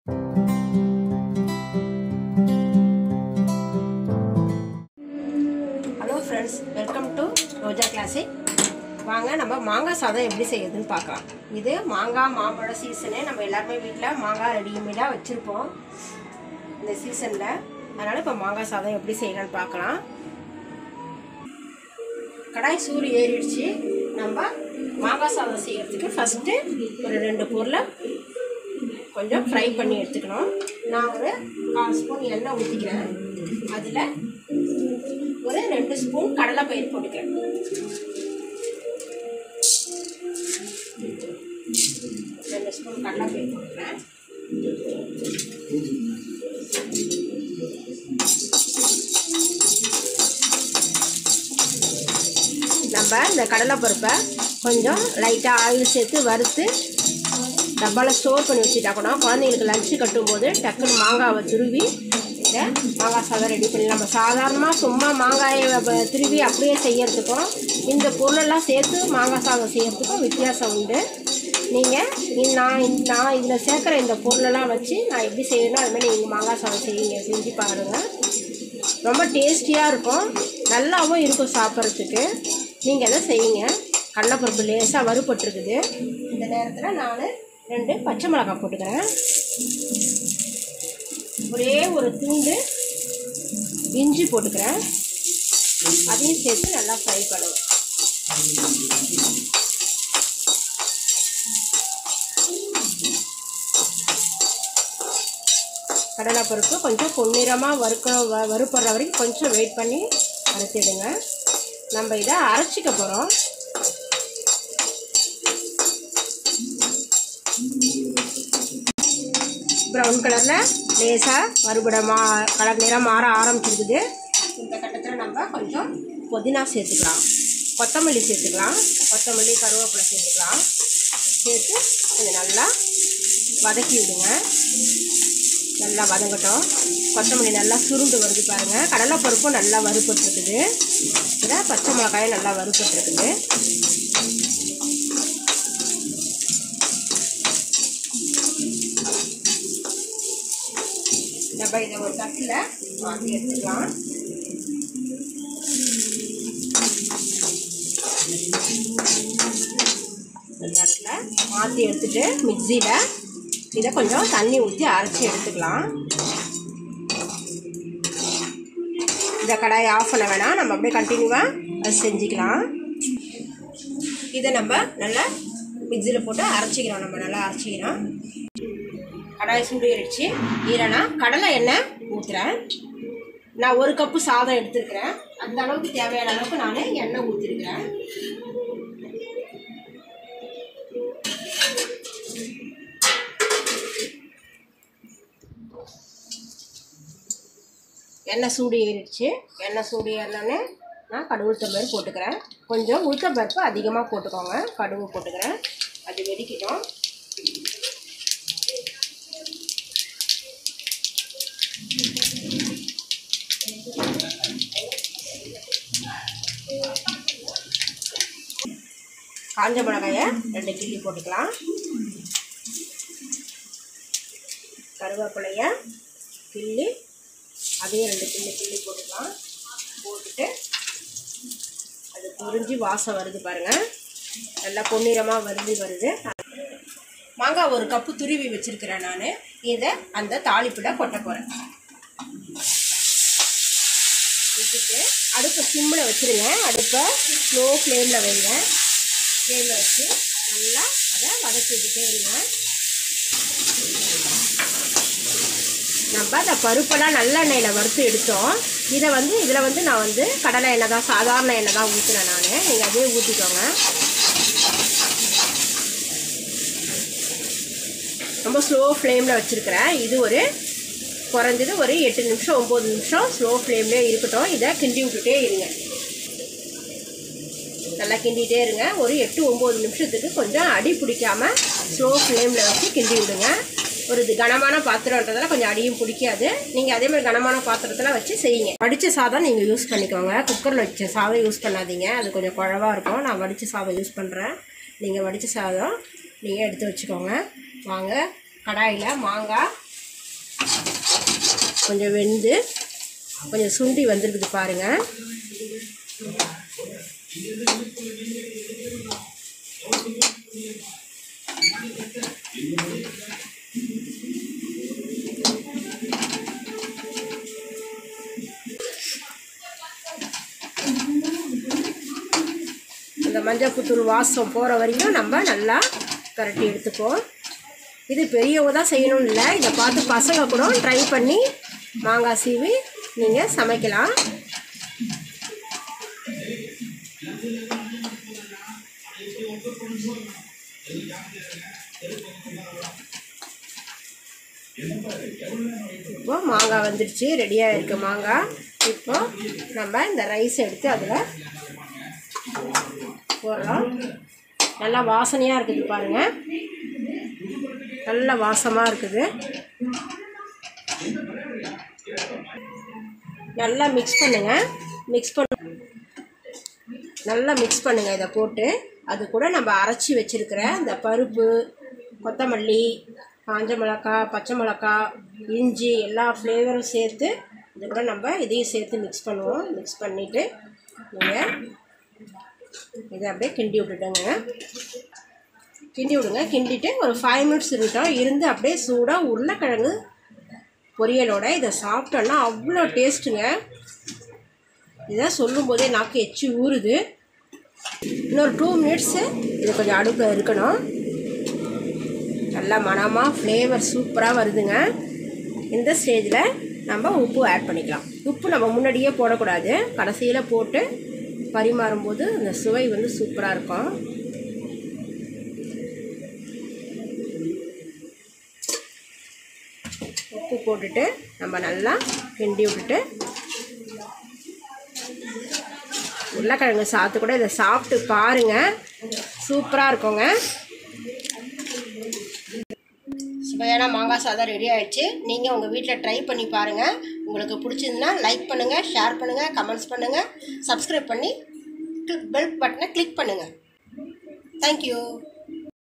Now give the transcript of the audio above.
hello friends welcome to Roja classic வாங்க நம்ம மாங்காய் சாதம் எப்படி செய்யுதுன்னு பார்க்கலாம் இது மாங்காய் மாம்பழ சீசனு நம்ம எல்லாருமே வீட்டில் மாங்காய் ரெடிமேடாக வச்சுருப்போம் இந்த சீசனில் அதனால் இப்போ மாங்காய் சாதம் எப்படி செய்யலாம்னு பார்க்கலாம் கடாய் சூடு ஏறிடுச்சு நம்ம மாங்காய் சாதம் செய்யறதுக்கு ஃபஸ்ட்டு ஒரு ரெண்டு பொருளை கொஞ்சம் ஃப்ரை பண்ணி எடுத்துக்கணும் நான் ஒரு கால் ஸ்பூன் எண்ணெய் ஊற்றிக்கிறேன் அதில் ஒரு ரெண்டு ஸ்பூன் கடலை பயிர் போட்டுக்கிறேன் ரெண்டு ஸ்பூன் கடலை பயிர் போட்டுக்கிறேன் நம்ம இந்த கடலை பருப்பை கொஞ்சம் லைட்டாக ஆயில் சேர்த்து வறுத்து டப்பாவில் ஸ்டோர் பண்ணி வச்சுட்டா கூட குழந்தைங்களுக்கு லஞ்சு கட்டும்போது டக்குன்னு மாங்காவை துருவி இதை மாங்காய் சாதம் ரெடி பண்ணி நம்ம சாதாரணமாக சும்மா மாங்காயை வ- துருவி அப்படியே செய்யறதுக்கும் இந்த பொருளெல்லாம் சேர்த்து மாங்காய் சாதம் செய்யறதுக்கும் வித்தியாசம் உண்டு நீங்கள் நான் இந்த- நான் இதில் சேர்க்குற இந்த பொருளெல்லாம் வச்சு நான் எப்படி செய்யணும் அது மாதிரி நீங்கள் மாங்காய் சாதம் செய்யுங்க செஞ்சு பாருங்கள் ரொம்ப டேஸ்டியாக இருக்கும் நல்லாவும் இருக்கும் சாப்பிட்றதுக்கு நீங்கள் எதை செய்யுங்க கடலைப்பருப்பு லேசாக வறுபட்டுருக்குது இந்த நேரத்தில் நான் ரெண்டு பச்சை மிளகாய் போட்டுக்கிறேன் ஒரே ஒரு துண்டு இஞ்சி போட்டுக்கிறேன் அதையும் சேர்த்து நல்லா ஃப்ரை பண்ணுவேன் கடலைப்பருப்பு கொஞ்சம் பொன்னிறமாக வறுக்க வ வறுப்படுற வரைக்கும் கொஞ்சம் வெயிட் பண்ணி வறுத்திடுங்க நம்ம இதை அரைச்சிக்க போகிறோம் ப்ரௌன் கலரில் லேசாக வறுபட மா கலர் நிறம் மாற ஆரம்பிச்சிருக்குது இந்த கட்டத்தில் நம்ம கொஞ்சம் புதினா சேர்த்துக்கலாம் கொத்தமல்லி சேர்த்துக்கலாம் கொத்தமல்லி கருவேப்பிலை சேர்த்துக்கலாம் சேர்த்து கொஞ்சம் நல்லா வதக்கி விடுங்க நல்லா வதங்கட்டும் கொத்தமல்லி நல்லா சுருண்டு வருது பாருங்கள் கடலைப்பருப்பும் நல்லா வறுபட்டுருக்குது இதில் பச்சை மிளகாயும் நல்லா வறுபட்டுருக்குது நம்ம இதை ஒரு தட்டில் மாற்றி எடுத்துக்கலாம் இந்த தட்டில் மாற்றி எடுத்துட்டு மிக்சியில் இதை கொஞ்சம் தண்ணி ஊற்றி அரைச்சி எடுத்துக்கலாம் இந்த கடாயை ஆஃப் பண்ண வேணாம் நம்ம அப்படியே கண்டினியூவாக அது செஞ்சுக்கலாம் இதை நம்ம நல்லா மிக்சியில் போட்டு அரைச்சிக்கிறோம் நம்ம நல்லா அரைச்சிக்கிறோம் கடாய் சூடு ஏறிடுச்சு ஈரனா கடலை எண்ணெய் ஊற்றுறேன் நான் ஒரு கப்பு சாதம் எடுத்துருக்கிறேன் அந்த அளவுக்கு தேவையான அளவுக்கு நான் எண்ணெய் ஊற்றிருக்கிறேன் எண்ணெய் சூடு ஏறிடுச்சு எண்ணெய் சூடு ஏறினோடனே நான் கடுகு உளுத்தம்பருப்பு போட்டுக்கிறேன் கொஞ்சம் உளுத்தம்பருப்பு அதிகமாக போட்டுக்கோங்க கடுகு போட்டுக்கிறேன் அது வெடிக்கட்டும் காஞ்ச மிளகாயை ரெண்டு கிள்ளி போட்டுக்கலாம் கருவேப்பிலைய கிள்ளி அதையும் ரெண்டு கிள்ளி கிள்ளி போட்டுக்கலாம் போட்டுட்டு அது பொரிஞ்சு வாசம் வருது பாருங்கள் நல்லா பொன்னிறமாக வருது வருது மாங்காய் ஒரு கப்பு துருவி வச்சுருக்கிறேன் நான் இதை அந்த தாளிப்பில் கொட்ட போகிறேன் விட்டுட்டு அடுப்பை சிம்மில் வச்சுருங்க அடுப்பை ஸ்லோ ஃப்ளேமில் வைங்க ஃப்ளேமில் வச்சு நல்லா அதை வதக்கி விட்டுட்டே இருங்க நம்ம அந்த பருப்பெல்லாம் நல்லெண்ணெயில் வறுத்து எடுத்தோம் இதை வந்து இதில் வந்து நான் வந்து கடலை எண்ணெய் தான் சாதாரண எண்ணெய் தான் ஊற்றுறேன் நான் நீங்கள் அதே ஊற்றிக்கோங்க ரொம்ப ஸ்லோ ஃப்ளேமில் வச்சுருக்கிறேன் இது ஒரு குறைஞ்சது ஒரு எட்டு நிமிஷம் ஒம்பது நிமிஷம் ஸ்லோ ஃப்ளேம்லேயே இருக்கட்டும் இதை கிண்டி விட்டுட்டே இருங்க நல்லா கிண்டிகிட்டே இருங்க ஒரு எட்டு ஒம்பது நிமிஷத்துக்கு கொஞ்சம் அடி பிடிக்காம ஸ்லோ ஃப்ளேமில் வச்சு கிண்டி விடுங்க ஒரு இது கனமான பாத்திரன்றதால கொஞ்சம் அடியும் பிடிக்காது நீங்கள் அதே மாதிரி கனமான பாத்திரத்தில் வச்சு செய்யுங்க வடித்த சாதம் நீங்கள் யூஸ் பண்ணிக்கோங்க குக்கரில் வச்ச சாதம் யூஸ் பண்ணாதீங்க அது கொஞ்சம் குழவா இருக்கும் நான் வடித்த சாதம் யூஸ் பண்ணுறேன் நீங்கள் வடித்த சாதம் நீங்கள் எடுத்து வச்சுக்கோங்க வாங்க கடாயில் மாங்காய் கொஞ்சம் வெந்து கொஞ்சம் சுண்டி வந்திருக்குது பாருங்கள் இந்த மஞ்சள் வாசம் போகிற வரையும் நம்ம நல்லா கரட்டி எடுத்துப்போம் இது பெரியவங்க தான் செய்யணும்னு இல்லை இதை பார்த்து பசங்க கூட ட்ரை பண்ணி மாங்காய் சீவி நீங்கள் சமைக்கலாம் இப்போ மாங்காய் வந்துடுச்சு ரெடியாக இருக்குது மாங்காய் இப்போ நம்ம இந்த ரைஸ் எடுத்து அதில் போடுறோம் நல்லா வாசனையாக இருக்குது பாருங்கள் நல்ல வாசமாக இருக்குது நல்லா மிக்ஸ் பண்ணுங்கள் மிக்ஸ் பண்ண நல்லா மிக்ஸ் பண்ணுங்கள் இதை போட்டு அது கூட நம்ம அரைச்சி வச்சுருக்கிற இந்த பருப்பு கொத்தமல்லி காஞ்ச மிளகா பச்சை மிளகா இஞ்சி எல்லா ஃப்ளேவரும் சேர்த்து இது கூட நம்ம இதையும் சேர்த்து மிக்ஸ் பண்ணுவோம் மிக்ஸ் பண்ணிவிட்டு நீங்கள் இதை அப்படியே கிண்டி விட்டுட்டோங்க கிண்டி விடுங்க கிண்டிட்டு ஒரு ஃபைவ் மினிட்ஸ் இருக்கட்டும் இருந்து அப்படியே சூடாக உருளைக்கிழங்கு பொரியலோட இதை சாப்பிட்டோன்னா அவ்வளோ டேஸ்ட்டுங்க இதை சொல்லும்போதே நாக்கு எச்சி ஊறுது இன்னொரு டூ மினிட்ஸு இது கொஞ்சம் அடுப்பில் இருக்கணும் நல்லா மணமாக ஃப்ளேவர் சூப்பராக வருதுங்க இந்த ஸ்டேஜில் நம்ம உப்பு ஆட் பண்ணிக்கலாம் உப்பு நம்ம முன்னாடியே போடக்கூடாது கடைசியில் போட்டு பரிமாறும்போது அந்த சுவை வந்து சூப்பராக இருக்கும் உப்பு போட்டுட்டு நம்ம நல்லா கிண்டி விட்டுட்டு உருளைக்கிழங்கு சாத்து கூட இதை சாப்பிட்டு பாருங்கள் சூப்பராக இருக்குங்க சுவையான மாங்காய் சாதம் ரெடி ஆயிடுச்சு நீங்கள் உங்கள் வீட்டில் ட்ரை பண்ணி பாருங்கள் உங்களுக்கு பிடிச்சிருந்தா லைக் பண்ணுங்கள் ஷேர் பண்ணுங்கள் கமெண்ட்ஸ் பண்ணுங்கள் சப்ஸ்கிரைப் பண்ணி பெல் பட்டனை கிளிக் பண்ணுங்கள் தேங்க்யூ